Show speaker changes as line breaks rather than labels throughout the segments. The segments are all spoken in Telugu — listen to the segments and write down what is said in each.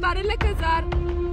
బర్రెలెక్క సార్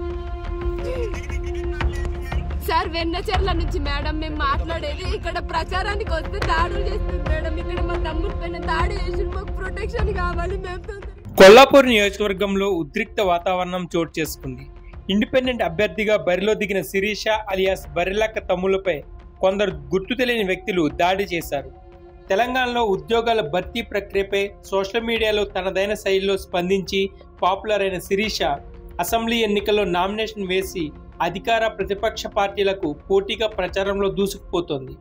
సార్ వెన్నచెర్ల నుంచి మేడం మేము మాట్లాడేది ఇక్కడ ప్రచారానికి వస్తే దాడులు చేస్తుంది మేడం ఇక్కడ మా తమ్ముడు పైన దాడి చేసి మాకు ప్రొటెక్షన్ కావాలి మేము తొందరగా
కొల్లాపూర్ నియోజకవర్గంలో ఉద్రిక్త వాతావరణం చోటు చేసుకుంది ఇండిపెండెంట్ అభ్యర్థిగా బరిలో దిగిన శిరీష అలియాస్ బర్రెలక్క తమ్ములపై కొందరు గుర్తు తెలియని వ్యక్తులు దాడి చేశారు తెలంగాణలో ఉద్యోగాల భర్తీ ప్రక్రియపై సోషల్ మీడియాలో తనదైన శైలిలో స్పందించి పాపులర్ అయిన శిరీష అసెంబ్లీ ఎన్నికల్లో నామినేషన్ వేసి అధికార ప్రతిపక్ష పార్టీలకు పోటీగా ప్రచారంలో దూసుకుపోతోంది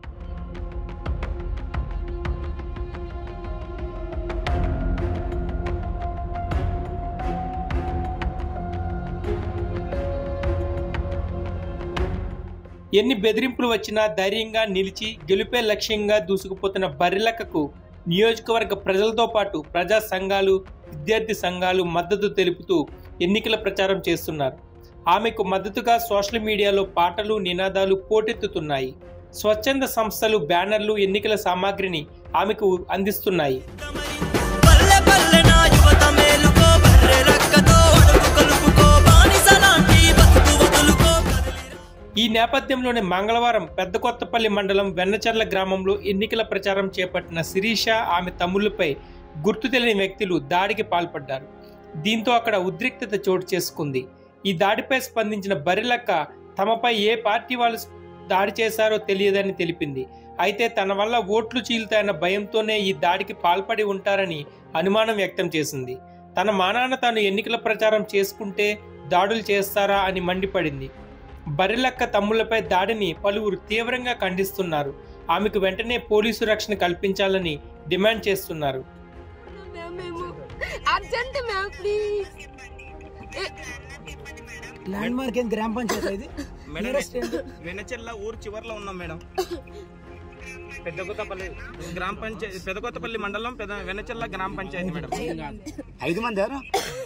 ఎన్ని బెదిరింపులు వచ్చినా ధైర్యంగా నిలిచి గెలుపే లక్ష్యంగా దూసుకుపోతున్న బర్రెలక్కకు నియోజకవర్గ ప్రజలతో పాటు ప్రజా సంఘాలు విద్యార్థి సంఘాలు మద్దతు తెలుపుతూ ఎన్నికల ప్రచారం చేస్తున్నారు ఆమెకు మద్దతుగా సోషల్ మీడియాలో పాటలు నినాదాలు పోటెత్తుతున్నాయి స్వచ్ఛంద సంస్థలు బ్యానర్లు ఎన్నికల సామాగ్రిని ఆమెకు అందిస్తున్నాయి
పల్లె పల్లె నా యువత మేలుకో బర్రె రక్కతో అడుగు కలుపుకో బానిస లాంటి బతుకు వదులుకో కదిలిరా
ఈ నేపథ్యంలోనే మంగళవారం పెద్దకొత్తపల్లి మండలం వెన్నచర్ల గ్రామంలో ఎన్నికల ప్రచారం చేపట్టిన శిరీష ఆమె తమ్ముళ్లపై గుర్తు తెలియని వ్యక్తులు దాడికి పాల్పడ్డారు దీంతో అక్కడ ఉద్రిక్తత చోటు చేసుకుంది ఈ దాడిపై స్పందించిన బరిలక్క తమపై ఏ పార్టీ వాళ్ళు దాడి చేశారో తెలియదని తెలిపింది అయితే తన వల్ల ఓట్లు చీలుతాయన్న భయంతోనే ఈ దాడికి పాల్పడి ఉంటారని అనుమానం వ్యక్తం చేసింది తన మానాన తాను ఎన్నికల ప్రచారం చేసుకుంటే దాడులు చేస్తారా అని మండిపడింది బర్రెలక్క తమ్ముళ్లపై దాడిని పలువురు తీవ్రంగా ఖండిస్తున్నారు ఆమెకు వెంటనే పోలీసు రక్షణ కల్పించాలని డిమాండ్ చేస్తున్నారు
మ్యామ్, మేము urgent ma'am please
landmark ఏంది గ్రామ పంచాయతీ ఇది
మేడం
Nearest ఏంది?
వెనచెల్ల ఊరు చివర్లో ఉన్నాం మేడం పెద్దకొత్తపల్లి గ్రామ పంచాయతీ పెద్దకొత్తపల్లి మండలం పెద్ద వెనచెల్ల గ్రామ పంచాయతీ మేడం
ఐదు మంది ఎవరు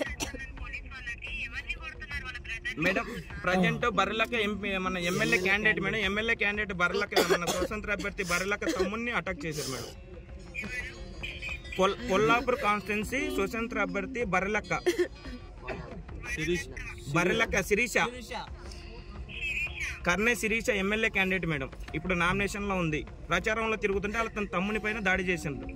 మేడం ప్రజెంట్ బర్రెలక ఎంపీ మన MLA candidate madam MLA candidate Barrelakka మన స్వతంత్ర అభ్యర్థి బర్రెలక తమ్ముడిని అటాక్ చేశారు మేడం కొల్- కొల్లాపూర్ కాన్స్టిట్యున్సీ స్వతంత్ర అభ్యర్థి Barrelakka Barrelakka Sirisha Karne Sirisha MLA candidate madam ఇప్పుడు నామినేషన్ లో ఉంది ప్రచారంలో తిరుగుతుంటే వాళ్ళ తన తమ్ముని పైన దాడి చేసిండ్రు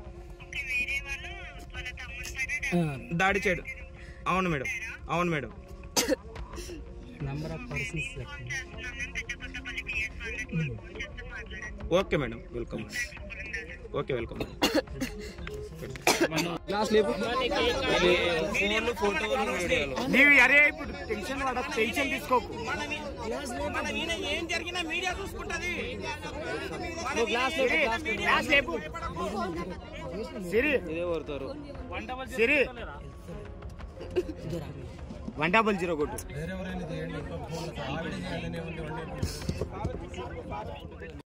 దాడి చేయడు అవును మేడం అవును madam okay madam welcome okay welcome నీవి అరే ఇప్పుడు టెన్షన్ పడకు టెన్షన్ తీసుకోకు ఏం జరిగినా మీడియా చూసుకుంటది గ్లాస్ లేపు Siri Siri one double zero కొట్టు